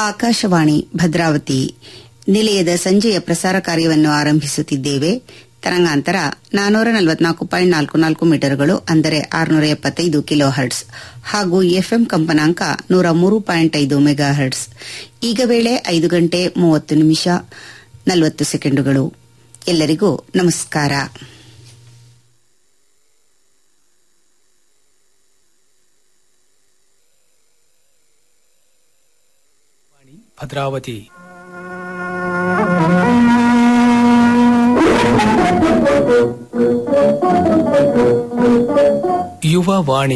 ಆಕಾಶವಾಣಿ ಭದ್ರಾವತಿ ನಿಲಯದ ಸಂಜೆಯ ಪ್ರಸಾರ ಕಾರ್ಯವನ್ನು ಆರಂಭಿಸುತ್ತಿದ್ದೇವೆ ತರಂಗಾಂತರ ನಾನೂರ ನಲವತ್ನಾಲ್ಕು ಪಾಯಿಂಟ್ ನಾಲ್ಕು ನಾಲ್ಕು ಮೀಟರ್ಗಳು ಅಂದರೆ ಆರುನೂರ ಎಪ್ಪತ್ತೈದು ಕಿಲೋ ಹರ್ಟ್ಸ್ ಹಾಗೂ ಎಫ್ಎಂ ಕಂಪನಾಂಕ ನೂರ ಮೂರು ಪಾಯಿಂಟ್ ಐದು ಮೆಗಾ ಹರ್ಟ್ಸ್ ಈಗ ವೇಳೆ ಐದು ಗಂಟೆ ಮೂವತ್ತು ನಿಮಿಷ ನಲವತ್ತು ಸೆಕೆಂಡುಗಳು ಎಲ್ಲರಿಗೂ ನಮಸ್ಕಾರ ಭದ್ರಾವತಿ ಯುವ ವಾಣಿ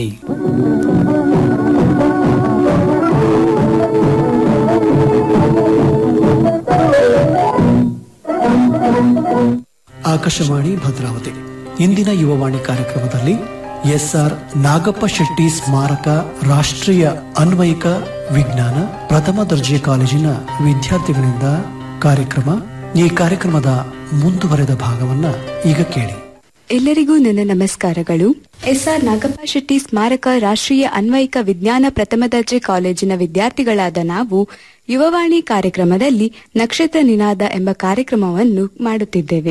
ಆಕಾಶವಾಣಿ ಭದ್ರಾವತಿ ಇಂದಿನ ಯುವವಾಣಿ ಕಾರ್ಯಕ್ರಮದಲ್ಲಿ ಎಸ್ಆರ್ ನಾಗಪ್ಪ ಶೆಟ್ಟಿ ಸ್ಮಾರಕ ರಾಷ್ಟ್ರೀಯ ಅನ್ವಯಿಕ ವಿಜ್ಞಾನ ಪ್ರಥಮ ದರ್ಜೆ ಕಾಲೇಜಿನ ವಿದ್ಯಾರ್ಥಿಗಳಿಂದ ಕಾರ್ಯಕ್ರಮ ಈ ಕಾರ್ಯಕ್ರಮದ ಮುಂದುವರೆದ ಭಾಗವನ್ನ ಈಗ ಕೇಳಿ ಎಲ್ಲರಿಗೂ ನನ್ನ ನಮಸ್ಕಾರಗಳು ಎಸ್ಆರ್ ನಾಗಪ್ಪ ಶೆಟ್ಟಿ ಸ್ಮಾರಕ ರಾಷ್ಟ್ರೀಯ ಅನ್ವಯಿಕ ವಿಜ್ಞಾನ ಪ್ರಥಮ ದರ್ಜೆ ಕಾಲೇಜಿನ ವಿದ್ಯಾರ್ಥಿಗಳಾದ ನಾವು ಯುವವಾಣಿ ಕಾರ್ಯಕ್ರಮದಲ್ಲಿ ನಕ್ಷತ್ರ ನಿನಾದ ಎಂಬ ಕಾರ್ಯಕ್ರಮವನ್ನು ಮಾಡುತ್ತಿದ್ದೇವೆ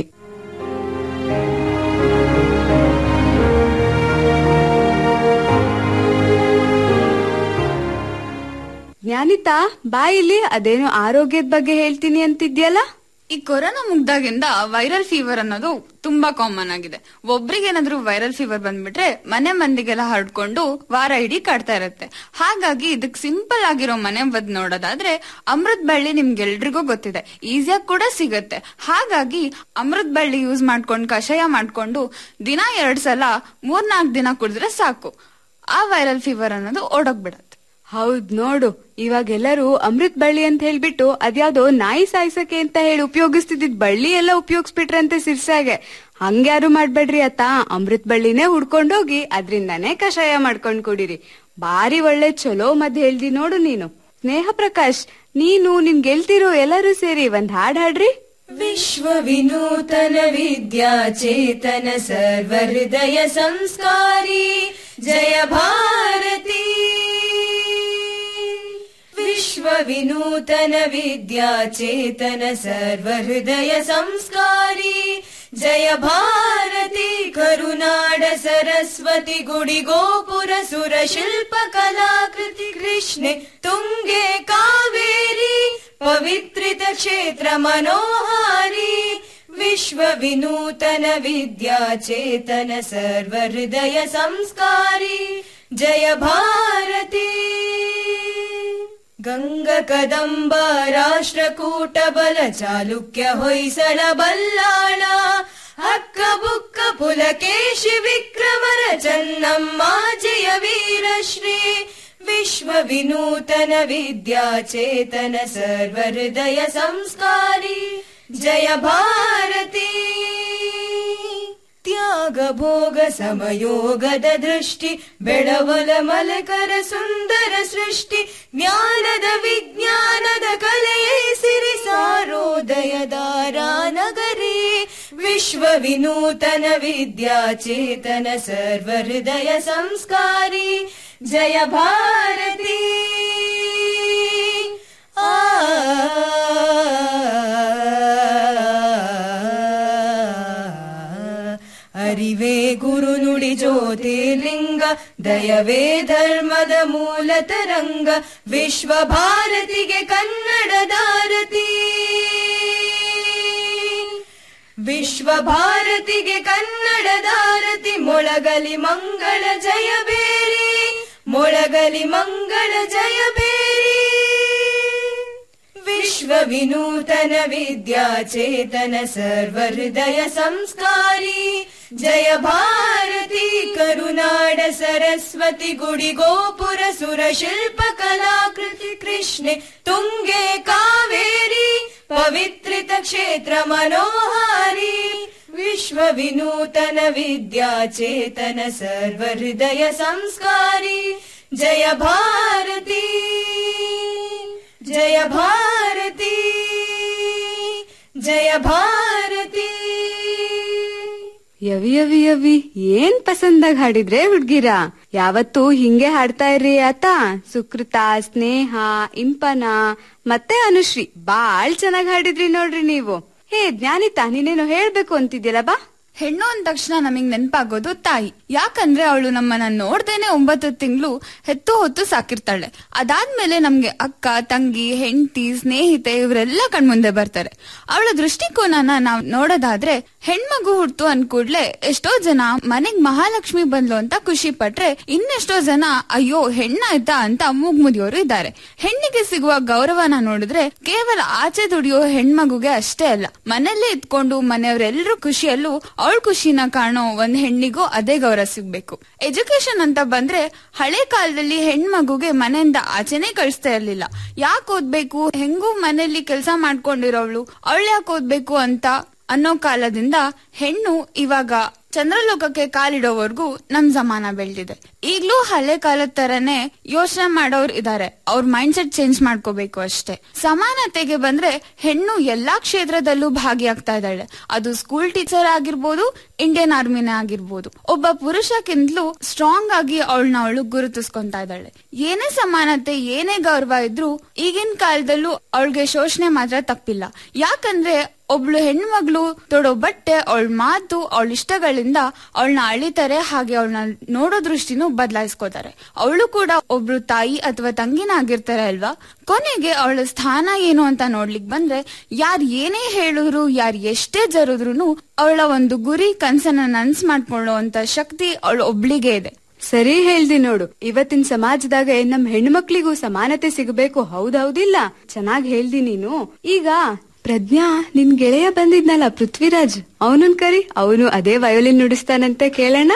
ಜ್ಞಾನಿತಾ ಬಾ ಇಲ್ಲಿ ಅದೇನೋ ಆರೋಗ್ಯದ ಬಗ್ಗೆ ಹೇಳ್ತೀನಿ ಅಂತಿದ್ಯಲ್ಲ ಈ ಕೊರೋನಾ ಮುಗ್ದಾಗಿಂದ ವೈರಲ್ ಫೀವರ್ ಅನ್ನೋದು ತುಂಬಾ ಕಾಮನ್ ಆಗಿದೆ ಒಬ್ರಿಗೇನಾದ್ರೂ ವೈರಲ್ ಫೀವರ್ ಬಂದ್ಬಿಟ್ರೆ ಮನೆ ಮಂದಿಗೆಲ್ಲ ಹರಡ್ಕೊಂಡು ವಾರ ಇಡೀ ಕಾಡ್ತಾ ಇರುತ್ತೆ ಹಾಗಾಗಿ ಇದಕ್ ಸಿಂಪಲ್ ಆಗಿರೋ ಮನೆ ಮದ್ದು ನೋಡೋದಾದ್ರೆ ಅಮೃತ್ ಬಳ್ಳಿ ನಿಮ್ಗೆಲ್ರಿಗೂ ಗೊತ್ತಿದೆ ಈಸಿಯಾಗಿ ಕೂಡ ಸಿಗುತ್ತೆ ಹಾಗಾಗಿ ಅಮೃತ್ ಬಳ್ಳಿ ಯೂಸ್ ಮಾಡ್ಕೊಂಡು ಕಷಾಯ ಮಾಡ್ಕೊಂಡು ದಿನ ಎರಡ್ ಸಲ ಮೂರ್ನಾಲ್ಕು ದಿನ ಕುಡಿದ್ರೆ ಸಾಕು ಆ ವೈರಲ್ ಫೀವರ್ ಅನ್ನೋದು ಓಡೋಗ್ಬಿಡತ್ತೆ ಹೌದ್ ನೋಡು ಇವಾಗೆಲ್ಲರೂ ಅಮೃತ್ ಬಳ್ಳಿ ಅಂತ ಹೇಳ್ಬಿಟ್ಟು ಅದ್ಯಾವ್ದೋ ನಾಯಿ ಸಾಯ್ಸಕ್ಕೆ ಅಂತ ಹೇಳಿ ಉಪಯೋಗಿಸ್ತಿದ್ದಿದ್ ಬಳ್ಳಿ ಎಲ್ಲ ಉಪಯೋಗಿಸ್ಬಿಟ್ರಂತೆ ಸಿರ್ಸಾಗೆ ಹಂಗ್ಯಾರು ಮಾಡ್ಬೇಡ್ರಿ ಅತ್ತ ಅಮೃತ್ ಬಳ್ಳಿನೇ ಹುಡ್ಕೊಂಡೋಗಿ ಅದ್ರಿಂದಾನೇ ಕಷಾಯ ಮಾಡ್ಕೊಂಡ್ ಕುಡೀರಿ ಬಾರಿ ಒಳ್ಳೆ ಚಲೋ ಮದ್ ಹೇಳ್ದಿ ನೋಡು ನೀನು ಸ್ನೇಹ ಪ್ರಕಾಶ್ ನೀನು ನಿನ್ ಗೆಲ್ತಿರೋ ಎಲ್ಲರೂ ಸೇರಿ ಒಂದ್ ಹಾಡ್ ಹಾಡ್ರಿ विश्वविनूतन विद्या चेतन सर्वहृदय संस्कारी जय भारती विश्वविनूतन विद्या चेतन सर्वहृदय संस्कारी जय भारती करुनाड सरस्वती गुडि गोपुर सुर शिल्प कलाकृति कृष्णे तुङ्गे कावेरी पवित्रित क्षेत्र मनोहारी विश्व विनूतन विद्या चेतन सर्वहृदय संस्कारी जय भारती गङ्ग कदम्ब राष्ट्रकूट बल चालुक्य होय्सळ बल्लाळ हक्क बुक्क पुलकेशि विक्रमर चन्नम्म जय वीरश्री विश्व विनूतन विद्या चेतन सर्वहृदय संस्कारी जय भारती त्याग भोग समयोगद दृष्टि ಬೆಳವಲ ಮಲಕರ ಸುಂದರ ಸೃಷ್ಟಿ ಜ್ಞಾನದ ವಿಜ್ಞಾನದ ಕಲೆಯೇ ಸಿರಿ ಸಾರೋದಯದಾರ ನಗರಿ ವಿಶ್ವ ವಿನೂತನ ವಿದ್ಯಾ ಚೇತನ ಸರ್ವ ಹೃದಯ ಸಂಸ್ಕಾರಿ ಜಯ ಭಾರತಿ ಆ ಅರಿವೇ ಗುರು ನುಡಿ ಜ್ಯೋತಿರ್ಲಿಂಗ ದಯವೇ ಧರ್ಮದ ಮೂಲ ತರಂಗ ವಿಶ್ವ ಭಾರತಿಗೆ ಕನ್ನಡದಾರತಿ ವಿಶ್ವ ಭಾರತಿಗೆ ಕನ್ನಡದಾರತಿ ಮೊಳಗಲಿ ಮಂಗಳ ಜಯ ಬೇರಿ ಮೊಳಗಲಿ ಮಂಗಳ ಜಯ ಬೇರಿ ವಿಶ್ವ ವಿನೂತನ ವಿದ್ಯಾ ಚೇತನ ಸರ್ವ ಹೃದಯ ಸಂಸ್ಕಾರಿ ಜಯ ಭಾರತಿ ಕರುನಾಡ ಸರಸ್ವತಿ ಗುಡಿ ಗೋಪುರ ಸುರ ಶಿಲ್ಪ ಕಲಾಕೃತಿ ಕೃಷ್ಣೆ ತುಂಗೆ ಕಾವೇರಿ ಪವಿತ್ರಿತ ಕ್ಷೇತ್ರ ಮನೋಹಾರಿ ವಿಶ್ವ ವಿನೂತನ ವಿದ್ಯಾ ಚೇತನ ಸರ್ವ ಹೃದಯ ಸಂಸ್ಕಾರಿ ಜಯ ಭಾರತಿ ಜಯ ಭಾರತಿ ಜಯ ಭಾರತಿ ಯವಿ ಯವಿ ಯವಿ ಏನ್ ಪಸಂದಾಗ ಹಾಡಿದ್ರೆ ಹುಡ್ಗಿರ ಯಾವತ್ತು ಹಿಂಗೆ ಹಾಡ್ತಾ ಇರ್ರಿ ಆತ ಸುಕೃತ ಸ್ನೇಹ ಇಂಪನ ಮತ್ತೆ ಅನುಶ್ರೀ ಬಾಳ್ ಚೆನ್ನಾಗ್ ಹಾಡಿದ್ರಿ ನೋಡ್ರಿ ನೀವು ಹೇ ಜ್ಞಾನಿತಾ ನೀನೇನೋ ಹೇಳ್ಬೇಕು ಅಂತಿದ್ಯಲ್ಲ ಬಾ ಹೆಣ್ಣು ಅಂದ ತಕ್ಷಣ ನಮಗ್ ನೆನಪಾಗೋದು ತಾಯಿ ಯಾಕಂದ್ರೆ ಅವಳು ನಮ್ಮನ್ನ ನೋಡ್ದೇನೆ ಒಂಬತ್ತು ತಿಂಗಳು ಹೆತ್ತು ಹೊತ್ತು ಸಾಕಿರ್ತಾಳೆ ಅದಾದ್ಮೇಲೆ ನಮ್ಗೆ ಅಕ್ಕ ತಂಗಿ ಹೆಂಡತಿ ಸ್ನೇಹಿತೆ ಇವರೆಲ್ಲ ಕಣ್ಮುಂದೆ ಬರ್ತಾರೆ ಅವಳ ದೃಷ್ಟಿಕೋನನ ನಾವ್ ನೋಡೋದಾದ್ರೆ ಹೆಣ್ಮಗು ಹುಡ್ತು ಅನ್ಕೂಡ್ಲೆ ಎಷ್ಟೋ ಜನ ಮನೆಗ್ ಮಹಾಲಕ್ಷ್ಮಿ ಬಂದ್ಲು ಅಂತ ಖುಷಿ ಪಟ್ರೆ ಇನ್ನೆಷ್ಟೋ ಜನ ಅಯ್ಯೋ ಹೆಣ್ಣಾಯ್ತಾ ಅಂತ ಮೂಗ್ ಮುದಿಯೋರು ಇದ್ದಾರೆ ಹೆಣ್ಣಿಗೆ ಸಿಗುವ ಗೌರವನ ನೋಡಿದ್ರೆ ಕೇವಲ ಆಚೆ ದುಡಿಯೋ ಹೆಣ್ಮಗುಗೆ ಅಷ್ಟೇ ಅಲ್ಲ ಮನೆಯಲ್ಲೇ ಇದ್ಕೊಂಡು ಮನೆಯವರೆಲ್ಲರೂ ಖುಷಿಯಲ್ಲೂ ಅವಳ ಖುಷಿನ ಕಾಣೋ ಒಂದ್ ಹೆಣ್ಣಿಗೂ ಅದೇ ಗೌರವ ಸಿಗ್ಬೇಕು ಎಜುಕೇಶನ್ ಅಂತ ಬಂದ್ರೆ ಹಳೆ ಕಾಲದಲ್ಲಿ ಹೆಣ್ಮಗುಗೆ ಮನೆಯಿಂದ ಆಚೆನೆ ಕಳಿಸ್ತಾ ಇರ್ಲಿಲ್ಲ ಯಾಕೆ ಓದ್ಬೇಕು ಹೆಂಗೂ ಮನೆಯಲ್ಲಿ ಕೆಲಸ ಮಾಡ್ಕೊಂಡಿರೋವಳು ಅವಳು ಯಾಕೆ ಓದ್ಬೇಕು ಅಂತ ಅನ್ನೋ ಕಾಲದಿಂದ ಹೆಣ್ಣು ಇವಾಗ ಚಂದ್ರಲೋಕಕ್ಕೆ ಕಾಲಿಡೋವರೆಗೂ ನಮ್ ಜಮಾನ ಬೆಳೆದಿದೆ ಈಗ್ಲೂ ಹಳೆ ಕಾಲದ ತರನೇ ಯೋಚನೆ ಮಾಡೋರು ಇದಾರೆ ಅವ್ರ ಮೈಂಡ್ ಸೆಟ್ ಚೇಂಜ್ ಮಾಡ್ಕೋಬೇಕು ಅಷ್ಟೇ ಸಮಾನತೆಗೆ ಬಂದ್ರೆ ಹೆಣ್ಣು ಎಲ್ಲಾ ಕ್ಷೇತ್ರದಲ್ಲೂ ಭಾಗಿಯಾಗ್ತಾ ಇದ್ದಾಳೆ ಅದು ಸ್ಕೂಲ್ ಟೀಚರ್ ಆಗಿರ್ಬೋದು ಇಂಡಿಯನ್ ಆರ್ಮಿನೇ ಆಗಿರ್ಬೋದು ಒಬ್ಬ ಪುರುಷಕ್ಕಿಂತಲೂ ಸ್ಟ್ರಾಂಗ್ ಆಗಿ ಅವಳನ್ನ ಅವಳು ಗುರುತಿಸ್ಕೊಂತಾ ಇದ್ದಾಳೆ ಏನೇ ಸಮಾನತೆ ಏನೇ ಗೌರವ ಇದ್ರೂ ಈಗಿನ ಕಾಲದಲ್ಲೂ ಅವಳಿಗೆ ಶೋಷಣೆ ಮಾತ್ರ ತಪ್ಪಿಲ್ಲ ಯಾಕಂದ್ರೆ ಒಬ್ಳು ಹೆಣ್ಮಗ್ಳು ತೊಡೋ ಬಟ್ಟೆ ಅವಳ ಮಾತು ಅವಳ ಇಷ್ಟಗಳಿಂದ ಅವಳನ್ನ ಅಳಿತಾರೆ ಹಾಗೆ ಅವಳನ್ನ ನೋಡೋ ದೃಷ್ಟಿನೂ ಬದಲಾಯಿಸ್ಕೋತಾರೆ ಅವಳು ಕೂಡ ಒಬ್ಳು ತಾಯಿ ಅಥವಾ ತಂಗಿನ ಆಗಿರ್ತಾರೆ ಅಲ್ವಾ ಕೊನೆಗೆ ಅವಳ ಸ್ಥಾನ ಏನು ಅಂತ ನೋಡ್ಲಿಕ್ ಬಂದ್ರೆ ಯಾರ್ ಏನೇ ಹೇಳಿದ್ರು ಯಾರ್ ಎಷ್ಟೇ ಜರುದ್ರು ಅವಳ ಒಂದು ಗುರಿ ಕನ್ಸನ್ನ ನನ್ಸ್ ಮಾಡ್ಕೊಳ್ಳೋ ಅಂತ ಶಕ್ತಿ ಅವಳ ಒಬ್ಳಿಗೆ ಇದೆ ಸರಿ ಹೇಳ್ದಿ ನೋಡು ಇವತ್ತಿನ ಸಮಾಜದಾಗ ನಮ್ ಹೆಣ್ಮಕ್ಳಿಗೂ ಸಮಾನತೆ ಸಿಗಬೇಕು ಹೌದೌದಿಲ್ಲ ಚೆನ್ನಾಗ್ ಹೇಳ್ದಿ ನೀನು ಈಗ ಪ್ರಜ್ಞಾ ನಿನ್ ಗೆಳೆಯ ಬಂದಿದ್ನಲ್ಲ ಪೃಥ್ವಿರಾಜ್ ಅವನನ್ ಕರಿ ಅವನು ಅದೇ ವಯೋಲಿನ್ ನುಡಿಸ್ತಾನಂತೆ ಕೇಳೋಣ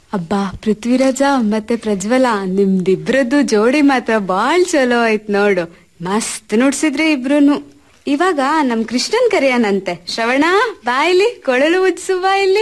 ಅಬ್ಬಾ ಪೃಥ್ವಿರಾಜ ಮತ್ತೆ ಪ್ರಜ್ವಲ ನಿಮ್ದಿಬ್ರದ್ದು ಜೋಡಿ ಮಾತ್ರ ಬಾಳ್ ಚಲೋ ಆಯ್ತ್ ನೋಡು ಮಸ್ತ್ ನುಡ್ಸಿದ್ರಿ ಇಬ್ರುನು ಇವಾಗ ನಮ್ ಕೃಷ್ಣನ್ ಕರೆಯನಂತೆ ಶ್ರವಣ ಬಾ ಇಲ್ಲಿ ಕೊಳಲು ಉಜ್ಸು ಬಾ ಇಲ್ಲಿ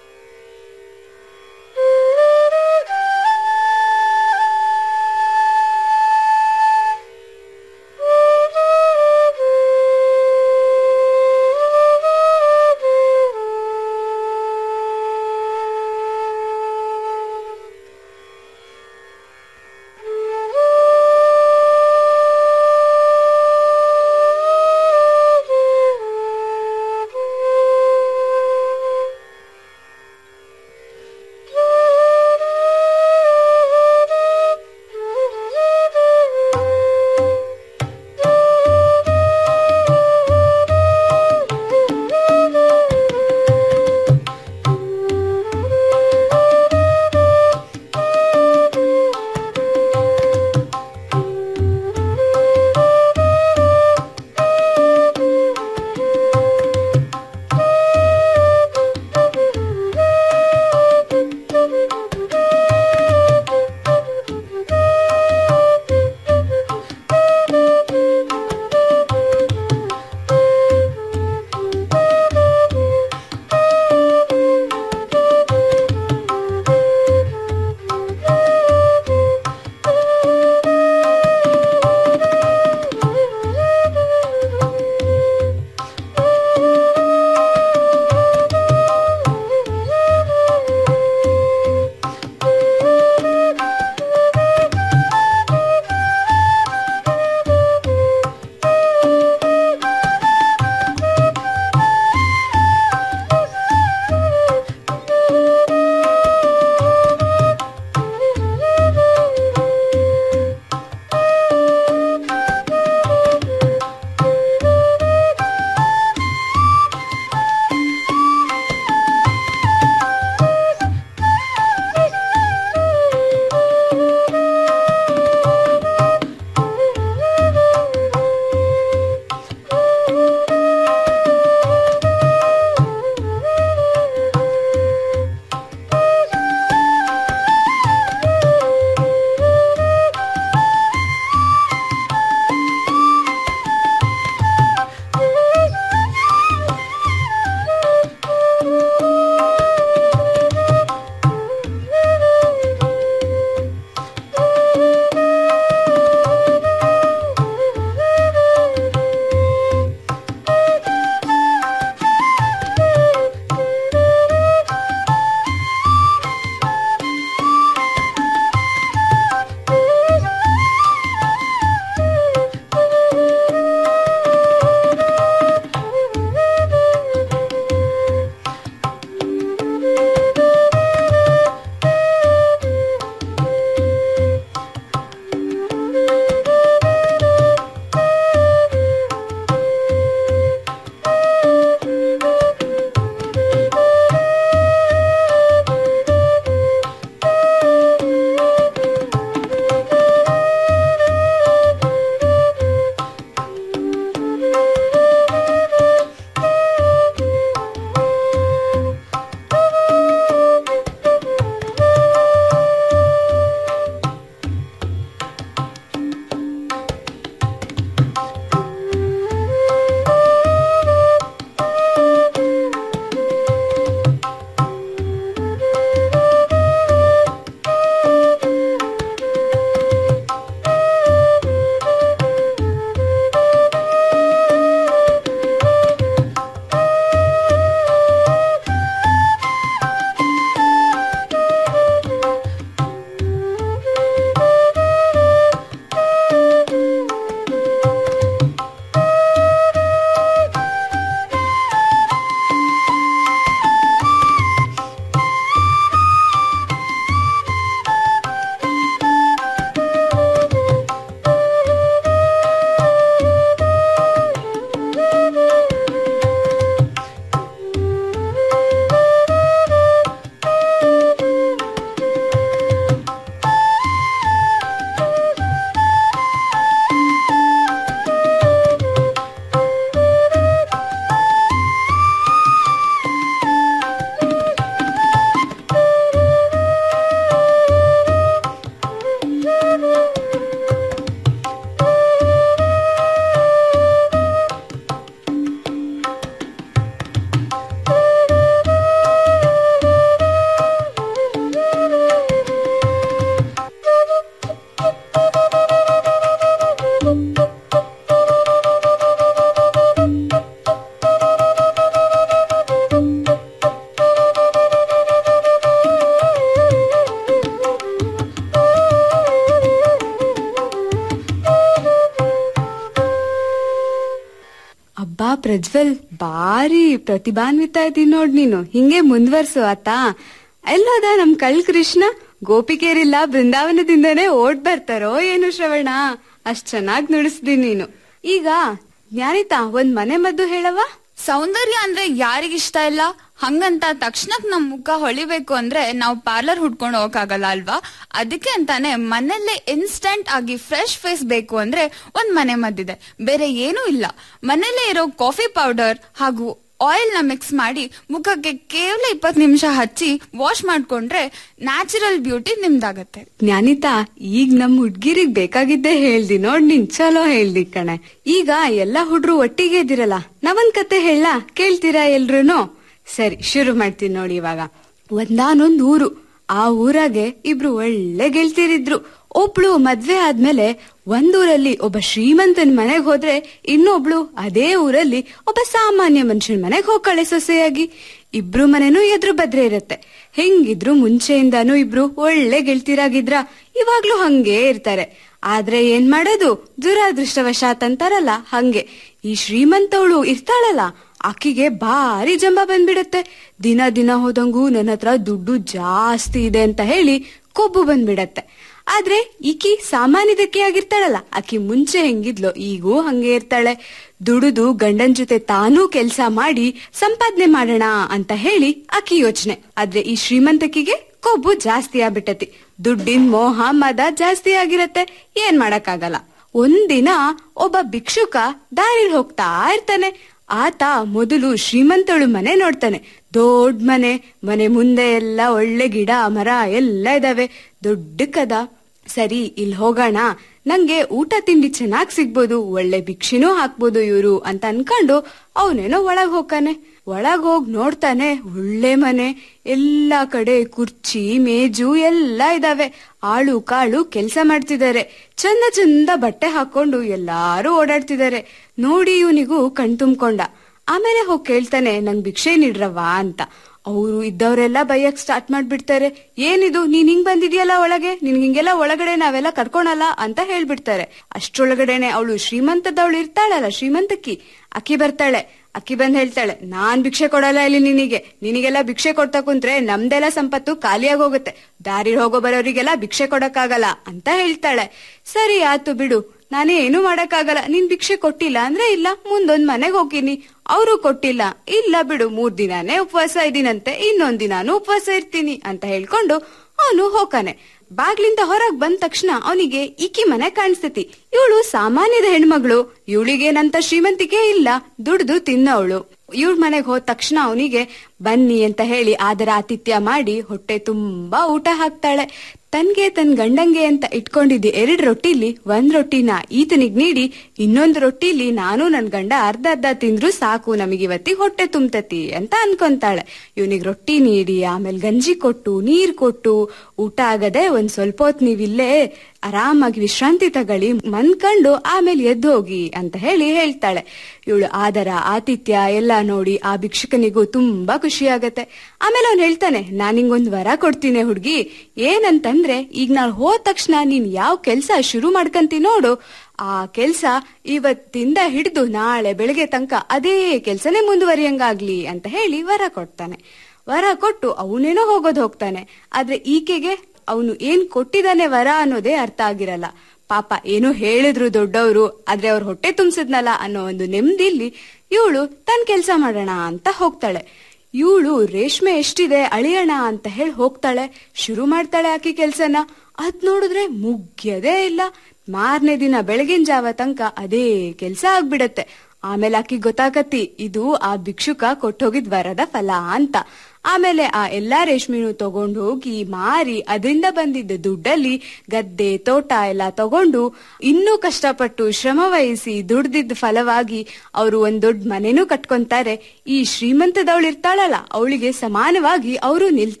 ಪ್ರಜ್ವಲ್ ಬಾರಿ ಪ್ರತಿಭಾನ್ವಿತ ಇದೀನಿ ನೋಡ್ ನೀನು ಹಿಂಗೆ ಮುಂದ್ವರ್ಸು ಆತ ಎಲ್ಲೋದ ನಮ್ ಕಳ್ ಕೃಷ್ಣ ಗೋಪಿಕೆಯರಿಲ್ಲ ಬೃಂದಾವನದಿಂದನೇ ಓಡ್ ಬರ್ತಾರೋ ಏನು ಶ್ರವಣ ಅಷ್ಟ್ ಚೆನ್ನಾಗ್ ನುಡಿಸ್ದಿ ನೀನು ಈಗ ಜ್ಞಾನಿತಾ ಒಂದ್ ಮನೆ ಮದ್ದು ಹೇಳವ ಸೌಂದರ್ಯ ಅಂದ್ರೆ ಯಾರಿಗಿಷ್ಟ ಇಲ್ಲ ಹಂಗಂತ ತಕ್ಷಣಕ್ ನಮ್ ಮುಖ ಹೊಳಿಬೇಕು ಅಂದ್ರೆ ನಾವು ಪಾರ್ಲರ್ ಹುಡ್ಕೊಂಡು ಹೋಗಕ್ಕಾಗಲ್ಲ ಅಲ್ವಾ ಅದಕ್ಕೆ ಅಂತಾನೆ ಮನೆಯಲ್ಲೇ ಇನ್ಸ್ಟಂಟ್ ಆಗಿ ಫ್ರೆಶ್ ಫೇಸ್ ಬೇಕು ಅಂದ್ರೆ ಒಂದ್ ಮನೆ ಮದ್ದಿದೆ ಬೇರೆ ಏನೂ ಇಲ್ಲ ಮನೆಯಲ್ಲೇ ಇರೋ ಕಾಫಿ ಪೌಡರ್ ಹಾಗೂ ಆಯಿಲ್ ನ ಮಿಕ್ಸ್ ಮಾಡಿ ಮುಖಕ್ಕೆ ಕೇವಲ ಇಪ್ಪತ್ ನಿಮಿಷ ಹಚ್ಚಿ ವಾಶ್ ಮಾಡ್ಕೊಂಡ್ರೆ ನ್ಯಾಚುರಲ್ ಬ್ಯೂಟಿ ನಿಮ್ದಾಗತ್ತೆ ಜ್ಞಾನಿತಾ ಈಗ ನಮ್ ಹುಡ್ಗಿರಿಗ್ ಬೇಕಾಗಿದ್ದೇ ಹೇಳ್ದಿ ನೋಡ್ ನೀನ್ ಚಲೋ ಹೇಳ್ದಿ ಕಣೆ ಈಗ ಎಲ್ಲಾ ಹುಡ್ರು ಒಟ್ಟಿಗೆ ಇದಿರಲ್ಲ ನಾವೊಂದ್ ಕತೆ ಹೇಳ ಕೇಳ್ತೀರಾ ಎಲ್ರೂನು ಸರಿ ಶುರು ಮಾಡ್ತೀನಿ ನೋಡಿ ಇವಾಗ ಒಂದಾನೊಂದ್ ಊರು ಆ ಊರಾಗೆ ಇಬ್ರು ಒಳ್ಳೆ ಗೆಳ್ತಿರಿದ್ರು ಒಬ್ಳು ಮದ್ವೆ ಆದ್ಮೇಲೆ ಒಂದೂರಲ್ಲಿ ಒಬ್ಬ ಶ್ರೀಮಂತನ ಮನೆಗ್ ಹೋದ್ರೆ ಇನ್ನೊಬ್ಳು ಅದೇ ಊರಲ್ಲಿ ಒಬ್ಬ ಸಾಮಾನ್ಯ ಮನುಷ್ಯನ ಮನೆಗ್ ಹೋಗ್ಕಳೆ ಸೊಸೆಯಾಗಿ ಇಬ್ರು ಮನೆನೂ ಎದುರು ಬದ್ರೆ ಇರತ್ತೆ ಹೆಂಗಿದ್ರು ಮುಂಚೆಯಿಂದಾನು ಇಬ್ರು ಒಳ್ಳೆ ಗೆಳ್ತಿರಾಗಿದ್ರ ಇವಾಗ್ಲೂ ಹಂಗೆ ಇರ್ತಾರೆ ಆದ್ರೆ ಏನ್ ಮಾಡೋದು ದುರಾದೃಷ್ಟವಶಾತ್ ಅಂತಾರಲ್ಲ ಹಂಗೆ ಈ ಶ್ರೀಮಂತವಳು ಇರ್ತಾಳಲ್ಲ ಆಕಿಗೆ ಭಾರಿ ಜಂಬ ಬಂದ್ಬಿಡತ್ತೆ ದಿನ ದಿನ ಹೋದಂಗೂ ನನ್ನ ಹತ್ರ ದುಡ್ಡು ಜಾಸ್ತಿ ಇದೆ ಅಂತ ಹೇಳಿ ಕೊಬ್ಬು ಬಂದ್ಬಿಡತ್ತೆ ಆದ್ರೆ ಈಕಿ ಸಾಮಾನ್ಯದಕ್ಕೆ ಆಗಿರ್ತಾಳಲ್ಲ ಆಕಿ ಮುಂಚೆ ಹೆಂಗಿದ್ಲು ಈಗೂ ಹಂಗೆ ಇರ್ತಾಳೆ ದುಡುದು ಗಂಡನ್ ಜೊತೆ ತಾನೂ ಕೆಲ್ಸ ಮಾಡಿ ಸಂಪಾದನೆ ಮಾಡೋಣ ಅಂತ ಹೇಳಿ ಆಕಿ ಯೋಚನೆ ಆದ್ರೆ ಈ ಶ್ರೀಮಂತಕಿಗೆ ಕೊಬ್ಬು ಜಾಸ್ತಿ ಆಗ್ಬಿಟ್ಟತಿ ದುಡ್ಡಿನ ಮೋಹ ಮದ ಜಾಸ್ತಿ ಆಗಿರತ್ತೆ ಏನ್ ಮಾಡಕ್ಕಾಗಲ್ಲ ಒಂದಿನ ಒಬ್ಬ ಭಿಕ್ಷುಕ ದಾರಿಲ್ ಹೋಗ್ತಾ ಇರ್ತಾನೆ ಆತ ಮೊದಲು ಶ್ರೀಮಂತಳು ಮನೆ ನೋಡ್ತಾನೆ ದೊಡ್ಡ ಮನೆ ಮನೆ ಮುಂದೆ ಎಲ್ಲ ಒಳ್ಳೆ ಗಿಡ ಮರ ಎಲ್ಲ ಇದಾವೆ ದೊಡ್ಡ ಕದ ಸರಿ ಇಲ್ಲಿ ಹೋಗೋಣ ನಂಗೆ ಊಟ ತಿಂಡಿ ಚೆನ್ನಾಗ್ ಸಿಗ್ಬೋದು ಒಳ್ಳೆ ಭಿಕ್ಷಿನೂ ಹಾಕ್ಬೋದು ಇವ್ರು ಅಂತ ಅನ್ಕೊಂಡು ಅವನೇನೋ ಒಳಗ್ ಹೋಗ್ತಾನೆ ಒಳಗ್ ಹೋಗ್ ನೋಡ್ತಾನೆ ಒಳ್ಳೆ ಮನೆ ಎಲ್ಲಾ ಕಡೆ ಕುರ್ಚಿ ಮೇಜು ಎಲ್ಲ ಇದಾವೆ ಆಳು ಕಾಳು ಕೆಲ್ಸ ಮಾಡ್ತಿದ್ದಾರೆ ಚಂದ ಚಂದ ಬಟ್ಟೆ ಹಾಕೊಂಡು ಎಲ್ಲಾರು ಓಡಾಡ್ತಿದ್ದಾರೆ ನೋಡಿ ಇವನಿಗೂ ಕಣ್ ತುಂಬ್ಕೊಂಡ ಆಮೇಲೆ ಹೋಗಿ ಕೇಳ್ತಾನೆ ನಂಗ್ ಭಿಕ್ಷೆ ನೀಡ್ರವ್ವ ಅಂತ ಅವರು ಇದ್ದವರೆಲ್ಲ ಬೈಯಕ್ ಸ್ಟಾರ್ಟ್ ಮಾಡ್ಬಿಡ್ತಾರೆ ಏನಿದು ನೀನ್ ಹಿಂಗ್ ಬಂದಿದ್ಯಲ್ಲ ಒಳಗೆ ನಿನ್ ಹಿಂಗೆಲ್ಲ ಒಳಗಡೆ ನಾವೆಲ್ಲ ಕರ್ಕೊಳಲ್ಲ ಅಂತ ಹೇಳ್ಬಿಡ್ತಾರೆ ಅಷ್ಟ್ರೊಳಗಡೆನೆ ಅವಳು ಶ್ರೀಮಂತದವಳು ಇರ್ತಾಳಲ್ಲ ಶ್ರೀಮಂತಕ್ಕಿ ಅಕ್ಕಿ ಬರ್ತಾಳೆ ಅಕ್ಕಿ ಬಂದ್ ಹೇಳ್ತಾಳೆ ನಾನ್ ಭಿಕ್ಷೆ ಕೊಡಲ್ಲ ಇಲ್ಲಿ ನಿನಗೆ ನಿನಗೆಲ್ಲ ಭಿಕ್ಷೆ ಕೊಡ್ತಾ ಕುಂತ್ರೆ ನಮ್ದೆಲ್ಲ ಸಂಪತ್ತು ಖಾಲಿಯಾಗಿ ಹೋಗುತ್ತೆ ದಾರಿ ಹೋಗೋ ಬರೋರಿಗೆಲ್ಲ ಭಿಕ್ಷೆ ಕೊಡಕ್ಕಾಗಲ್ಲ ಅಂತ ಹೇಳ್ತಾಳೆ ಸರಿ ಆತು ಬಿಡು ನಾನೇ ಏನು ಮಾಡಕ್ಕಾಗಲ್ಲ ನೀನ್ ಭಿಕ್ಷೆ ಕೊಟ್ಟಿಲ್ಲ ಅಂದ್ರೆ ಇಲ್ಲ ಮುಂದೊಂದ್ ಮನೆಗ್ ಹೋಗಿನಿ ಅವರು ಕೊಟ್ಟಿಲ್ಲ ಇಲ್ಲ ಬಿಡು ಮೂರ್ ದಿನಾನೇ ಉಪವಾಸ ಇದೀನಂತೆ ಇನ್ನೊಂದ್ ದಿನಾನು ಉಪವಾಸ ಇರ್ತೀನಿ ಅಂತ ಹೇಳ್ಕೊಂಡು ಅವನು ಹೋಗಾನೆ ಬಾಗ್ಲಿಂದ ಹೊರಗ್ ಬಂದ ತಕ್ಷಣ ಅವನಿಗೆ ಈಕಿ ಮನೆ ಕಾಣಿಸ್ತತಿ ಇವಳು ಸಾಮಾನ್ಯದ ಹೆಣ್ಮಗಳು ಇವಳಿಗೇನಂತ ಶ್ರೀಮಂತಿಕೆ ಇಲ್ಲ ದುಡ್ದು ತಿನ್ನವಳು ಇವಳ ಮನೆಗ್ ಹೋದ ತಕ್ಷಣ ಅವನಿಗೆ ಬನ್ನಿ ಅಂತ ಹೇಳಿ ಆದರ ಆತಿಥ್ಯ ಮಾಡಿ ಹೊಟ್ಟೆ ತುಂಬಾ ಊಟ ಹಾಕ್ತಾಳೆ ತನ್ಗೆ ತನ್ ಗಂಡಂಗೆ ಅಂತ ಇಟ್ಕೊಂಡಿದ್ದ ಎರಡ್ ರೊಟ್ಟಿಲಿ ಒಂದ್ ರೊಟ್ಟಿನ ಈತನಿಗ್ ನೀಡಿ ಇನ್ನೊಂದ್ ರೊಟ್ಟಿಲಿ ನಾನು ನನ್ ಗಂಡ ಅರ್ಧ ಅರ್ಧ ತಿಂದ್ರು ಸಾಕು ನಮಗಿವತ್ತಿ ಹೊಟ್ಟೆ ತುಂಬತತಿ ಅಂತ ಅನ್ಕೊಂತಾಳೆ ಇವನಿಗ್ ರೊಟ್ಟಿ ನೀಡಿ ಆಮೇಲೆ ಗಂಜಿ ಕೊಟ್ಟು ನೀರ್ ಕೊಟ್ಟು ಊಟ ಆಗದೆ ಒಂದ್ ಸ್ವಲ್ಪ ಹೊತ್ ನೀವಿಲ್ಲೇ ಆರಾಮಾಗಿ ವಿಶ್ರಾಂತಿ ತಗೊಳ್ಳಿ ಮನ್ಕಂಡು ಆಮೇಲೆ ಎದ್ದು ಹೋಗಿ ಅಂತ ಹೇಳಿ ಹೇಳ್ತಾಳೆ ಇವಳು ಆದರ ಆತಿಥ್ಯ ಎಲ್ಲ ನೋಡಿ ಆ ಭಿಕ್ಷುಕನಿಗೂ ತುಂಬಾ ಖುಷಿ ಆಗತ್ತೆ ಆಮೇಲೆ ಅವ್ನು ಹೇಳ್ತಾನೆ ನಾನ್ ನಿಂಗೊಂದ್ ವರ ಕೊಡ್ತೀನಿ ಹುಡ್ಗಿ ಏನಂತಂದ್ರೆ ಈಗ ನಾನ್ ಹೋದ ತಕ್ಷಣ ನೀನ್ ಯಾವ ಕೆಲ್ಸ ಶುರು ಮಾಡ್ಕಂತಿ ನೋಡು ಆ ಕೆಲ್ಸ ಇವತ್ತಿಂದ ಹಿಡಿದು ನಾಳೆ ಬೆಳಗ್ಗೆ ತನಕ ಅದೇ ಕೆಲ್ಸನೇ ಮುಂದುವರಿಯಂಗಾಗ್ಲಿ ಅಂತ ಹೇಳಿ ವರ ಕೊಡ್ತಾನೆ ವರ ಕೊಟ್ಟು ಅವನೇನೋ ಹೋಗೋದ್ ಹೋಗ್ತಾನೆ ಆದ್ರೆ ಈಕೆಗೆ ಅವನು ಏನ್ ಕೊಟ್ಟಿದ್ದಾನೆ ವರ ಅನ್ನೋದೇ ಅರ್ಥ ಆಗಿರಲ್ಲ ಪಾಪ ಏನೋ ಹೇಳಿದ್ರು ದೊಡ್ಡವರು ಆದ್ರೆ ಅವ್ರ ಹೊಟ್ಟೆ ತುಂಬಿಸಿದ್ನಲ್ಲ ಅನ್ನೋ ಒಂದು ನೆಮ್ಮದಿಲಿ ಇವಳು ತನ್ ಕೆಲ್ಸ ಮಾಡೋಣ ಅಂತ ಹೋಗ್ತಾಳೆ ಇವಳು ರೇಷ್ಮೆ ಎಷ್ಟಿದೆ ಅಳಿಯೋಣ ಅಂತ ಹೇಳಿ ಹೋಗ್ತಾಳೆ ಶುರು ಮಾಡ್ತಾಳೆ ಆಕಿ ಕೆಲ್ಸನ ಅದ್ ನೋಡಿದ್ರೆ ಮುಗ್ಯದೇ ಇಲ್ಲ ಮಾರನೇ ದಿನ ಬೆಳಗಿನ ಜಾವ ತನಕ ಅದೇ ಕೆಲ್ಸ ಆಗ್ಬಿಡತ್ತೆ ಆಮೇಲೆ ಆಕಿ ಗೊತ್ತಾಗತ್ತಿ ಇದು ಆ ಭಿಕ್ಷುಕ ಕೊಟ್ಟೋಗಿದ್ ವರದ ಫಲ ಅಂತ ಆಮೇಲೆ ಆ ಎಲ್ಲಾ ರೇಷ್ಮೆನೂ ತಗೊಂಡು ಹೋಗಿ ಮಾರಿ ಅದರಿಂದ ಬಂದಿದ್ದ ದುಡ್ಡಲ್ಲಿ ಗದ್ದೆ ತೋಟ ಎಲ್ಲ ತಗೊಂಡು ಇನ್ನೂ ಕಷ್ಟಪಟ್ಟು ಶ್ರಮ ವಹಿಸಿ ದುಡ್ದಿದ್ದ ಫಲವಾಗಿ ಅವರು ಒಂದ್ ದೊಡ್ಡ ಮನೆನೂ ಕಟ್ಕೊಂತಾರೆ ಈ ಶ್ರೀಮಂತದವಳು ಇರ್ತಾಳಲ್ಲ ಅವಳಿಗೆ ಸಮಾನವಾಗಿ ಅವರು ನಿಲ್ತಾರೆ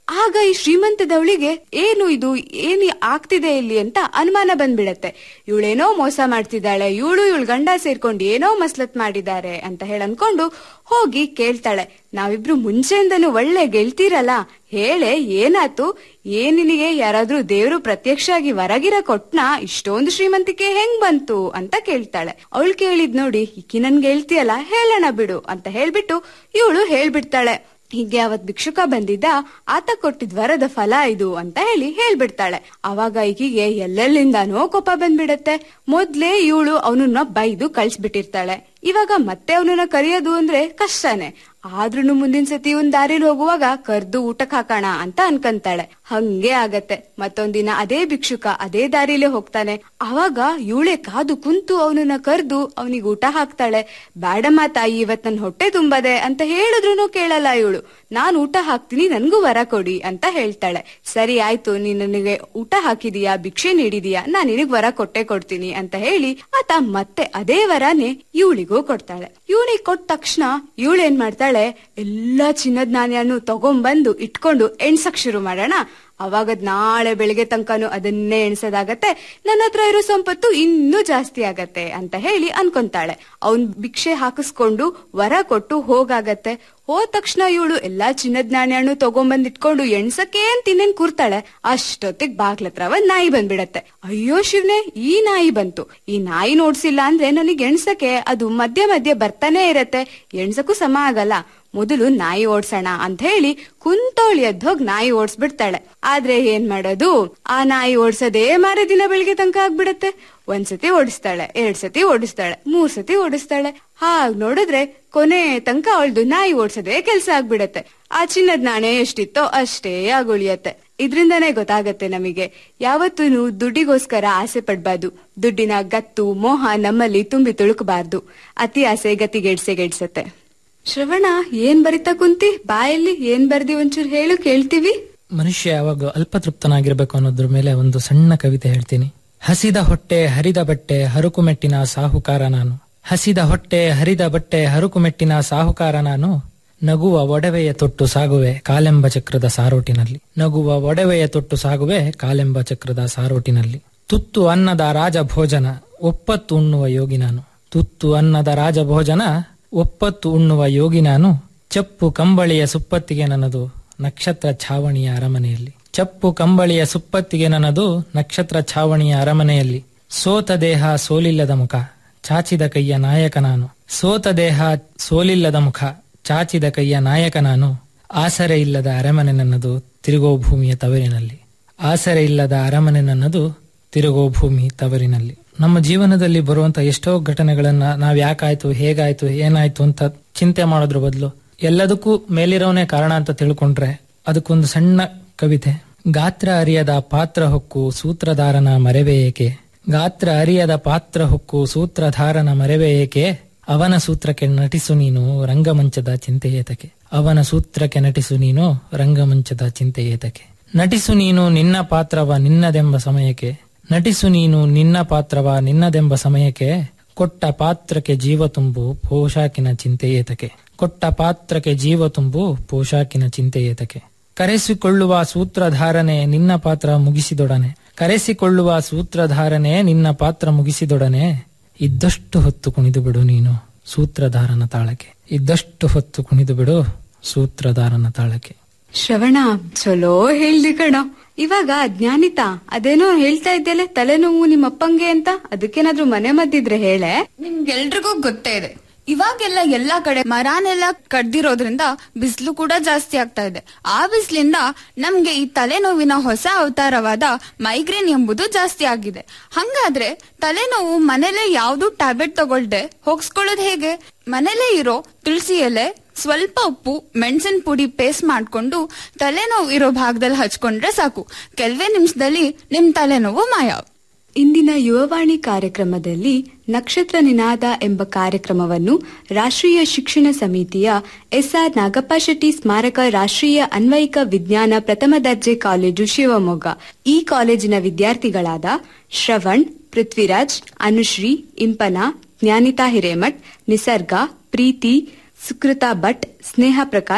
ಆಗ ಈ ಶ್ರೀಮಂತದವಳಿಗೆ ಏನು ಇದು ಏನು ಆಗ್ತಿದೆ ಇಲ್ಲಿ ಅಂತ ಅನುಮಾನ ಬಂದ್ಬಿಡತ್ತೆ ಇವಳೇನೋ ಮೋಸ ಮಾಡ್ತಿದ್ದಾಳೆ ಇವಳು ಇವಳು ಗಂಡ ಸೇರ್ಕೊಂಡು ಏನೋ ಮಸ್ಲತ್ ಮಾಡಿದ್ದಾರೆ ಅಂತ ಹೇಳಿ ಅನ್ಕೊಂಡು ಹೋಗಿ ಕೇಳ್ತಾಳೆ ನಾವಿಬ್ರು ಮುಂಚೆಯಿಂದನೂ ಒಳ್ಳೆ ಗೆಳ್ತೀರಲ್ಲ ಹೇಳೆ ಏನಾತು ಏನಿನಿಗೆ ಯಾರಾದ್ರೂ ದೇವ್ರು ಪ್ರತ್ಯಕ್ಷ ಆಗಿ ಹೊರಗಿರ ಕೊಟ್ನಾ ಇಷ್ಟೊಂದು ಶ್ರೀಮಂತಿಕೆ ಹೆಂಗ್ ಬಂತು ಅಂತ ಕೇಳ್ತಾಳೆ ಅವಳು ಕೇಳಿದ್ ನೋಡಿ ಈಕಿ ನನ್ಗೆ ಹೇಳ್ತೀಯಲ್ಲ ಹೇಳೋಣ ಬಿಡು ಅಂತ ಹೇಳ್ಬಿಟ್ಟು ಇವಳು ಹೇಳ್ಬಿಡ್ತಾಳೆ ಹೀಗೆ ಅವತ್ ಭಿಕ್ಷುಕ ಬಂದಿದ್ದ ಆತ ಕೊಟ್ಟಿದ್ ವರದ ಫಲ ಇದು ಅಂತ ಹೇಳಿ ಹೇಳ್ಬಿಡ್ತಾಳೆ ಅವಾಗ ಈಗಿಗೆ ಎಲ್ಲೆಲ್ಲಿಂದಾನೋ ಕೋಪ ಬಂದ್ಬಿಡತ್ತೆ ಮೊದ್ಲೇ ಇವಳು ಅವನನ್ನ ಬೈದು ಕಳ್ಸ್ಬಿಟ್ಟಿರ್ತಾಳೆ ಇವಾಗ ಮತ್ತೆ ಅವನನ್ನ ಕರೆಯೋದು ಅಂದ್ರೆ ಕಷ್ಟನೇ ಆದ್ರೂ ಮುಂದಿನ ಸತಿ ಒಂದ್ ದಾರಿಲಿ ಹೋಗುವಾಗ ಕರ್ದು ಊಟಕ್ ಹಾಕೋಣ ಅಂತ ಅನ್ಕಂತಾಳೆ ಹಂಗೆ ಆಗತ್ತೆ ಮತ್ತೊಂದಿನ ಅದೇ ಭಿಕ್ಷುಕ ಅದೇ ದಾರಿಲೇ ಹೋಗ್ತಾನೆ ಅವಾಗ ಇವಳೆ ಕಾದು ಕುಂತು ಅವನನ್ನ ಕರ್ದು ಅವನಿಗೆ ಊಟ ಹಾಕ್ತಾಳೆ ಬ್ಯಾಡಮ್ಮ ತಾಯಿ ಇವತ್ ನನ್ ಹೊಟ್ಟೆ ತುಂಬದೆ ಅಂತ ಹೇಳಿದ್ರು ಕೇಳಲ್ಲ ಇವಳು ನಾನ್ ಊಟ ಹಾಕ್ತೀನಿ ನನ್ಗೂ ವರ ಕೊಡಿ ಅಂತ ಹೇಳ್ತಾಳೆ ಸರಿ ಆಯ್ತು ನೀನ್ ನನಗೆ ಊಟ ಹಾಕಿದೀಯಾ ಭಿಕ್ಷೆ ನೀಡಿದೀಯಾ ನಾನ್ ನಿನಗ್ ವರ ಕೊಟ್ಟೆ ಕೊಡ್ತೀನಿ ಅಂತ ಹೇಳಿ ಆತ ಮತ್ತೆ ಅದೇ ವರನೇ ಇವಳಿಗೂ ಕೊಡ್ತಾಳೆ ಇವಳಿಗೆ ಕೊಟ್ಟ ತಕ್ಷಣ ಇವಳು ಏನ್ ಮಾಡ್ತಾಳೆ ಎಲ್ಲಾ ಚಿನ್ನದ ನಾಣ್ಯನು ತಗೊಂಬಂದು ಇಟ್ಕೊಂಡು ಎಣ್ಸಕ್ ಶುರು ಮಾಡೋಣ ಅವಾಗದ್ ನಾಳೆ ಬೆಳಿಗ್ಗೆ ತನಕನು ಅದನ್ನೇ ಎಣ್ಸೋದಾಗತ್ತೆ ನನ್ನ ಹತ್ರ ಇರೋ ಸಂಪತ್ತು ಇನ್ನೂ ಜಾಸ್ತಿ ಆಗತ್ತೆ ಅಂತ ಹೇಳಿ ಅನ್ಕೊಂತಾಳೆ ಅವನ್ ಭಿಕ್ಷೆ ಹಾಕಿಸ್ಕೊಂಡು ವರ ಕೊಟ್ಟು ಹೋಗಾಗತ್ತೆ ಹೋದ ತಕ್ಷಣ ಇವಳು ಎಲ್ಲಾ ಚಿನ್ನದ ನಾಣ್ಯನು ತಗೊಂಬಂದ್ ಇಟ್ಕೊಂಡು ಎಣ್ಸಕ್ಕೆ ಅಂತ ಇನ್ನೇನ್ ಕೂರ್ತಾಳೆ ಅಷ್ಟೊತ್ತಿಗ್ ಬಾಗ್ಲತ್ರ ಒಂದ್ ನಾಯಿ ಬಂದ್ಬಿಡತ್ತೆ ಅಯ್ಯೋ ಶಿವ್ನೆ ಈ ನಾಯಿ ಬಂತು ಈ ನಾಯಿ ನೋಡ್ಸಿಲ್ಲ ಅಂದ್ರೆ ನನಗೆ ಎಣ್ಸಕ್ಕೆ ಅದು ಮಧ್ಯ ಮಧ್ಯೆ ಬರ್ತಾನೆ ಇರತ್ತೆ ಎಣ್ಸಕ್ಕೂ ಸಮ ಆಗಲ್ಲ ಮೊದಲು ನಾಯಿ ಓಡ್ಸೋಣ ಅಂತ ಹೇಳಿ ಕುಂತೋಳಿ ಎದ್ದೋಗ್ ನಾಯಿ ಓಡಿಸ್ಬಿಡ್ತಾಳೆ ಆದ್ರೆ ಏನ್ ಮಾಡೋದು ಆ ನಾಯಿ ಓಡ್ಸೋದೇ ಮಾರೇ ದಿನ ಬೆಳಿಗ್ಗೆ ತನಕ ಆಗ್ಬಿಡತ್ತೆ ಒಂದ್ಸತಿ ಓಡಿಸ್ತಾಳೆ ಎರಡ್ ಸತಿ ಓಡಿಸ್ತಾಳೆ ಮೂರ್ ಸತಿ ಓಡಿಸ್ತಾಳೆ ಹಾಗ್ ನೋಡಿದ್ರೆ ಕೊನೆ ತನಕ ಅವಳ್ದು ನಾಯಿ ಓಡ್ಸೋದೇ ಕೆಲ್ಸ ಆಗ್ಬಿಡತ್ತೆ ಆ ಚಿನ್ನದ ನಾಣೆ ಎಷ್ಟಿತ್ತೋ ಅಷ್ಟೇ ಆಗುಳಿಯತ್ತೆ ಇದ್ರಿಂದಾನೇ ಗೊತ್ತಾಗತ್ತೆ ನಮಗೆ ಯಾವತ್ತೂ ದುಡ್ಡಿಗೋಸ್ಕರ ಆಸೆ ಪಡ್ಬಾರ್ದು ದುಡ್ಡಿನ ಗತ್ತು ಮೋಹ ನಮ್ಮಲ್ಲಿ ತುಂಬಿ ತುಳುಕಬಾರ್ದು ಅತಿ ಆಸೆ ಗತಿಗೆಡ್ಸೆಗೆಡ್ಸತ್ತೆ ಶ್ರವಣ ಏನ್ ಬರಿತಾ ಕುಂತಿ ಬಾಯಲ್ಲಿ ಏನ್ ಬರ್ದಿ ಒಂಚೂರು ಹೇಳು ಕೇಳ್ತೀವಿ ಮನುಷ್ಯ ಯಾವಾಗ ಅಲ್ಪತೃಪ್ತನಾಗಿರ್ಬೇಕು ಅನ್ನೋದ್ರ ಮೇಲೆ ಒಂದು ಸಣ್ಣ ಕವಿತೆ ಹೇಳ್ತೀನಿ ಹಸಿದ ಹೊಟ್ಟೆ ಹರಿದ ಬಟ್ಟೆ ಹರುಕುಮೆಟ್ಟಿನ ಸಾಹುಕಾರ ನಾನು ಹಸಿದ ಹೊಟ್ಟೆ ಹರಿದ ಬಟ್ಟೆ ಹರುಕುಮೆಟ್ಟಿನ ಸಾಹುಕಾರ ನಾನು ನಗುವ ಒಡವೆಯ ತೊಟ್ಟು ಸಾಗುವೆ ಕಾಲೆಂಬ ಚಕ್ರದ ಸಾರೋಟಿನಲ್ಲಿ ನಗುವ ಒಡವೆಯ ತೊಟ್ಟು ಸಾಗುವೆ ಕಾಲೆಂಬ ಚಕ್ರದ ಸಾರೋಟಿನಲ್ಲಿ ತುತ್ತು ಅನ್ನದ ರಾಜಭೋಜನ ಒಪ್ಪತ್ತು ಉಣ್ಣುವ ಯೋಗಿ ನಾನು ತುತ್ತು ಅನ್ನದ ರಾಜಭೋಜನ ಒಪ್ಪತ್ತು ಉಣ್ಣುವ ಯೋಗಿ ನಾನು ಚಪ್ಪು ಕಂಬಳಿಯ ಸುಪ್ಪತ್ತಿಗೆ ನನ್ನದು ನಕ್ಷತ್ರ ಛಾವಣಿಯ ಅರಮನೆಯಲ್ಲಿ ಚಪ್ಪು ಕಂಬಳಿಯ ಸುಪ್ಪತ್ತಿಗೆ ನನ್ನದು ನಕ್ಷತ್ರ ಛಾವಣಿಯ ಅರಮನೆಯಲ್ಲಿ ಸೋತ ದೇಹ ಸೋಲಿಲ್ಲದ ಮುಖ ಚಾಚಿದ ಕೈಯ ನಾಯಕ ನಾನು ಸೋತ ದೇಹ ಸೋಲಿಲ್ಲದ ಮುಖ ಚಾಚಿದ ಕೈಯ ನಾಯಕ ನಾನು ಆಸರೆ ಇಲ್ಲದ ಅರಮನೆ ನನ್ನದು ತಿರುಗೋ ಭೂಮಿಯ ತವರಿನಲ್ಲಿ ಆಸರೆ ಇಲ್ಲದ ಅರಮನೆ ನನ್ನದು ತಿರುಗೋ ಭೂಮಿ ತವರಿನಲ್ಲಿ ನಮ್ಮ ಜೀವನದಲ್ಲಿ ಬರುವಂತ ಎಷ್ಟೋ ಘಟನೆಗಳನ್ನ ನಾವ್ ಯಾಕಾಯ್ತು ಹೇಗಾಯ್ತು ಏನಾಯ್ತು ಅಂತ ಚಿಂತೆ ಮಾಡೋದ್ರ ಬದಲು ಎಲ್ಲದಕ್ಕೂ ಮೇಲಿರೋನೇ ಕಾರಣ ಅಂತ ತಿಳ್ಕೊಂಡ್ರೆ ಅದಕ್ಕೊಂದು ಸಣ್ಣ ಕವಿತೆ ಗಾತ್ರ ಅರಿಯದ ಪಾತ್ರ ಹೊಕ್ಕು ಸೂತ್ರಧಾರನ ಮರೆವೆ ಏಕೆ ಗಾತ್ರ ಅರಿಯದ ಪಾತ್ರ ಹೊಕ್ಕು ಸೂತ್ರಧಾರನ ಮರೆವೆ ಏಕೆ ಅವನ ಸೂತ್ರಕ್ಕೆ ನಟಿಸು ನೀನು ರಂಗಮಂಚದ ಚಿಂತೆ ಏತಕೆ ಅವನ ಸೂತ್ರಕ್ಕೆ ನಟಿಸು ನೀನು ರಂಗಮಂಚದ ಚಿಂತೆ ಏತಕೆ ನಟಿಸು ನೀನು ನಿನ್ನ ಪಾತ್ರವ ನಿನ್ನದೆಂಬ ಸಮಯಕ್ಕೆ ನಟಿಸು ನೀನು ನಿನ್ನ ಪಾತ್ರವ ನಿನ್ನದೆಂಬ ಸಮಯಕ್ಕೆ ಕೊಟ್ಟ ಪಾತ್ರಕ್ಕೆ ಜೀವ ತುಂಬು ಪೋಷಾಕಿನ ಚಿಂತೆ ಏತಕೆ ಕೊಟ್ಟ ಪಾತ್ರಕ್ಕೆ ಜೀವ ತುಂಬು ಪೋಷಾಕಿನ ಚಿಂತೆ ಏತಕೆ ಕರೆಸಿಕೊಳ್ಳುವ ಸೂತ್ರಧಾರನೆ ನಿನ್ನ ಪಾತ್ರ ಮುಗಿಸಿದೊಡನೆ ಕರೆಸಿಕೊಳ್ಳುವ ಸೂತ್ರಧಾರನೆ ನಿನ್ನ ಪಾತ್ರ ಮುಗಿಸಿದೊಡನೆ ಇದ್ದಷ್ಟು ಹೊತ್ತು ಕುಣಿದು ಬಿಡು ನೀನು ಸೂತ್ರಧಾರನ ತಾಳಕ್ಕೆ ಇದ್ದಷ್ಟು ಹೊತ್ತು ಕುಣಿದು ಬಿಡು ಸೂತ್ರಧಾರನ ತಾಳಕ್ಕೆ ಶ್ರವಣ ಚಲೋ ಹೇಳ್ದಿ ಕಣೋ ಇವಾಗ ಜ್ಞಾನಿತ ಅದೇನೋ ಹೇಳ್ತಾ ಇದ್ದೆಲೆ ತಲೆನೋವು ನಿಮ್ಮ ಅಪ್ಪಂಗೆ ಅಂತ ಅದಕ್ಕೇನಾದ್ರೂ ಮನೆ ಮದ್ದಿದ್ರೆ ಹೇಳೆ ನಿಮ್ಗೆಲ್ರಿಗೂ ಗೊತ್ತೇ ಇದೆ ಇವಾಗೆಲ್ಲ ಎಲ್ಲಾ ಕಡೆ ಮರಾನೆಲ್ಲ ಕಡ್ದಿರೋದ್ರಿಂದ ಬಿಸಿಲು ಕೂಡ ಜಾಸ್ತಿ ಆಗ್ತಾ ಇದೆ ಆ ಬಿಸಿಲಿಂದ ನಮ್ಗೆ ಈ ತಲೆನೋವಿನ ಹೊಸ ಅವತಾರವಾದ ಮೈಗ್ರೇನ್ ಎಂಬುದು ಜಾಸ್ತಿ ಆಗಿದೆ ಹಂಗಾದ್ರೆ ತಲೆನೋವು ಮನೇಲೆ ಯಾವ್ದು ಟ್ಯಾಬ್ಲೆಟ್ ತಗೊಳ್ದೆ ಹೋಗ್ಸ್ಕೊಳ್ಳೋದು ಹೇಗೆ ಮನೇಲೆ ಇರೋ ತುಳಸಿ ಎಲೆ ಸ್ವಲ್ಪ ಉಪ್ಪು ಮೆಣಸಿನ ಪುಡಿ ಪೇಸ್ಟ್ ಮಾಡ್ಕೊಂಡು ತಲೆನೋವು ಇರೋ ಭಾಗದಲ್ಲಿ ಹಚ್ಕೊಂಡ್ರೆ ಸಾಕು ಕೆಲವೇ ನಿಮಿಷದಲ್ಲಿ ನಿಮ್ ತಲೆನೋವು ಮಾಯ ಇಂದಿನ ಯುವವಾಣಿ ಕಾರ್ಯಕ್ರಮದಲ್ಲಿ ನಕ್ಷತ್ರ ನಿನಾದ ಎಂಬ ಕಾರ್ಯಕ್ರಮವನ್ನು ರಾಷ್ಟ್ರೀಯ ಶಿಕ್ಷಣ ಸಮಿತಿಯ ಎಸ್ಆರ್ ನಾಗಪ್ಪ ಶೆಟ್ಟಿ ಸ್ಮಾರಕ ರಾಷ್ಟ್ರೀಯ ಅನ್ವಯಿಕ ವಿಜ್ಞಾನ ಪ್ರಥಮ ದರ್ಜೆ ಕಾಲೇಜು ಶಿವಮೊಗ್ಗ ಈ ಕಾಲೇಜಿನ ವಿದ್ಯಾರ್ಥಿಗಳಾದ ಶ್ರವಣ್ ಪೃಥ್ವಿರಾಜ್ ಅನುಶ್ರೀ ಇಂಪನಾ ಜ್ಞಾನಿತಾ ಹಿರೇಮಠ್ ನಿಸರ್ಗ ಪ್ರೀತಿ ಸುಕೃತಾ ಭಟ್ ಸ್ನೇಹ ಪ್ರಕಾಶ್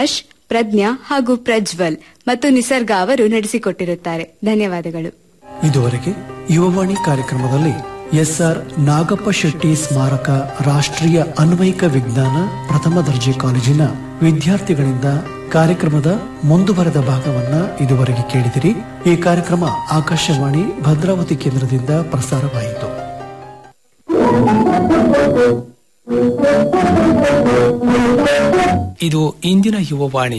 ಪ್ರಜ್ಞಾ ಹಾಗೂ ಪ್ರಜ್ವಲ್ ಮತ್ತು ನಿಸರ್ಗ ಅವರು ನಡೆಸಿಕೊಟ್ಟಿರುತ್ತಾರೆ ಧನ್ಯವಾದಗಳು ಇದುವರೆಗೆ ಯುವವಾಣಿ ಕಾರ್ಯಕ್ರಮದಲ್ಲಿ ಎಸ್ಆರ್ ನಾಗಪ್ಪ ಶೆಟ್ಟಿ ಸ್ಮಾರಕ ರಾಷ್ಟ್ರೀಯ ಅನ್ವಯಿಕ ವಿಜ್ಞಾನ ಪ್ರಥಮ ದರ್ಜೆ ಕಾಲೇಜಿನ ವಿದ್ಯಾರ್ಥಿಗಳಿಂದ ಕಾರ್ಯಕ್ರಮದ ಮುಂದುವರೆದ ಭಾಗವನ್ನ ಇದುವರೆಗೆ ಕೇಳಿದಿರಿ ಈ ಕಾರ್ಯಕ್ರಮ ಆಕಾಶವಾಣಿ ಭದ್ರಾವತಿ ಕೇಂದ್ರದಿಂದ ಪ್ರಸಾರವಾಯಿತು ಇದು ಇಂದಿನ ಯುವವಾಣಿ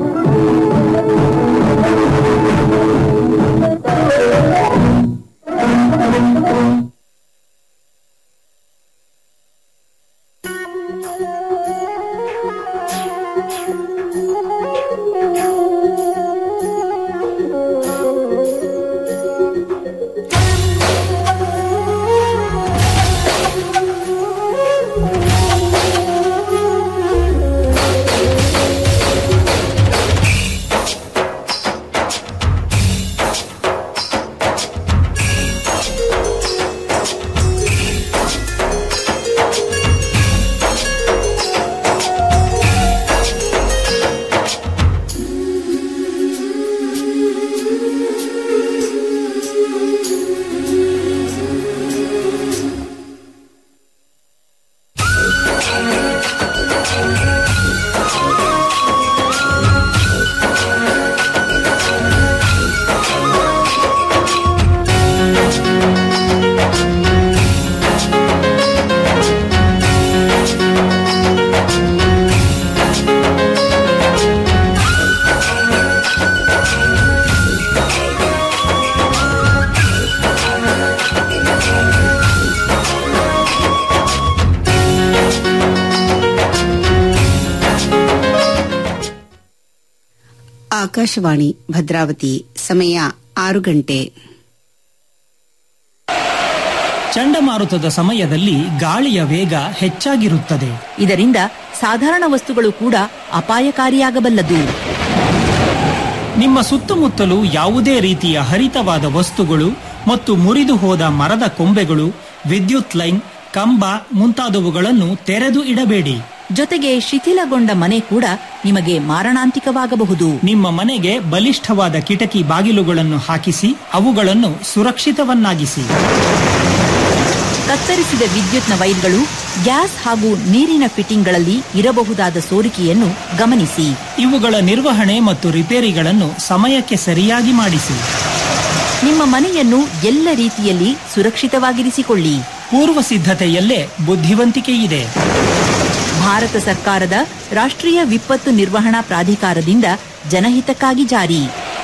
ಆಕಾಶವಾಣಿ ಭದ್ರಾವತಿ ಸಮಯ ಆರು ಗಂಟೆ ಚಂಡಮಾರುತದ ಸಮಯದಲ್ಲಿ ಗಾಳಿಯ ವೇಗ ಹೆಚ್ಚಾಗಿರುತ್ತದೆ ಇದರಿಂದ ಸಾಧಾರಣ ವಸ್ತುಗಳು ಕೂಡ ಅಪಾಯಕಾರಿಯಾಗಬಲ್ಲದು ನಿಮ್ಮ ಸುತ್ತಮುತ್ತಲು ಯಾವುದೇ ರೀತಿಯ ಹರಿತವಾದ ವಸ್ತುಗಳು ಮತ್ತು ಮುರಿದು ಹೋದ ಮರದ ಕೊಂಬೆಗಳು ವಿದ್ಯುತ್ ಲೈನ್ ಕಂಬ ಮುಂತಾದವುಗಳನ್ನು ತೆರೆದು ಇಡಬೇಡಿ ಜೊತೆಗೆ ಶಿಥಿಲಗೊಂಡ ಮನೆ ಕೂಡ ನಿಮಗೆ ಮಾರಣಾಂತಿಕವಾಗಬಹುದು ನಿಮ್ಮ ಮನೆಗೆ ಬಲಿಷ್ಠವಾದ ಕಿಟಕಿ ಬಾಗಿಲುಗಳನ್ನು ಹಾಕಿಸಿ ಅವುಗಳನ್ನು ಸುರಕ್ಷಿತವನ್ನಾಗಿಸಿ ಕತ್ತರಿಸಿದ ವಿದ್ಯುತ್ನ ವೈರ್ಗಳು ಗ್ಯಾಸ್ ಹಾಗೂ ನೀರಿನ ಫಿಟ್ಟಿಂಗ್ಗಳಲ್ಲಿ ಇರಬಹುದಾದ ಸೋರಿಕೆಯನ್ನು ಗಮನಿಸಿ ಇವುಗಳ ನಿರ್ವಹಣೆ ಮತ್ತು ರಿಪೇರಿಗಳನ್ನು ಸಮಯಕ್ಕೆ ಸರಿಯಾಗಿ ಮಾಡಿಸಿ ನಿಮ್ಮ ಮನೆಯನ್ನು ಎಲ್ಲ ರೀತಿಯಲ್ಲಿ ಸುರಕ್ಷಿತವಾಗಿರಿಸಿಕೊಳ್ಳಿ ಪೂರ್ವ ಸಿದ್ಧತೆಯಲ್ಲೇ ಬುದ್ಧಿವಂತಿಕೆ ಇದೆ ಭಾರತ ಸರ್ಕಾರದ ರಾಷ್ಟ್ರೀಯ ವಿಪತ್ತು ನಿರ್ವಹಣಾ ಪ್ರಾಧಿಕಾರದಿಂದ ಜನಹಿತಕ್ಕಾಗಿ ಜಾರಿ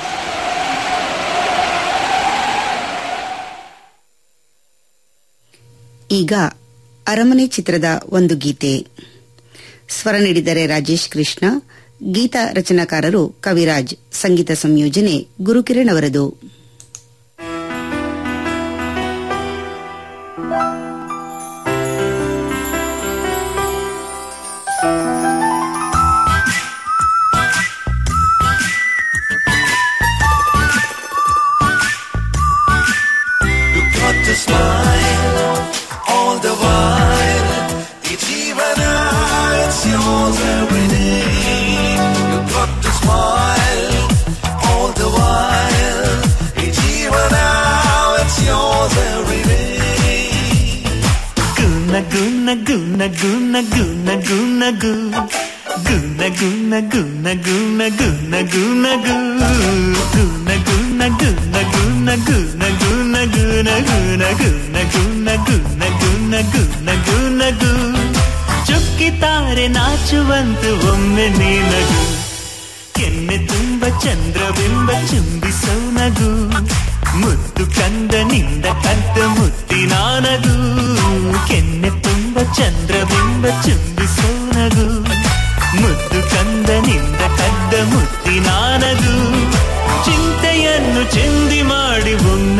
ಈಗ ಅರಮನೆ ಚಿತ್ರದ ಒಂದು ಗೀತೆ ಸ್ವರ ನೀಡಿದರೆ ರಾಜೇಶ್ ಕೃಷ್ಣ ಗೀತ ರಚನಾಕಾರರು ಕವಿರಾಜ್ ಸಂಗೀತ ಸಂಯೋಜನೆ ಗುರುಕಿರಣ್ ಅವರದು You got to smile all the while. Each evening, it's yours every day. You got to smile all the while. Each evening, it's yours every day. Guna guna guna guna guna guna goo. Guna guna guna guna guna guna goo. Guna guna guna guna guna guna guna guna guna guna guna guna guna guna goo. ಚುಕ್ಕಿ ತಾರೆ ನಾಚುವಂತ ಒಮ್ಮೆ ನೀನಗು ಕೆನ್ನೆ ತುಂಬ ಚಂದ್ರಬಿಂಬ ಚುಂಬಿಸೋ ನಗು ಮುದ್ದು ಕಂದನಿಂದ ಕದ್ದ ಮುತ್ತಿನ ನಗು ಕೆನ್ನೆ ತುಂಬ ಚಂದ್ರಬಿಂಬ ಚುಂಬಿಸೋ ನಗು ಮುದ್ದು ಕಂದನಿಂದ ಕದ್ದ ಮುತ್ತಿನ ನಗು ಚಿಂತೆಯನ್ನು ಚೆಂದ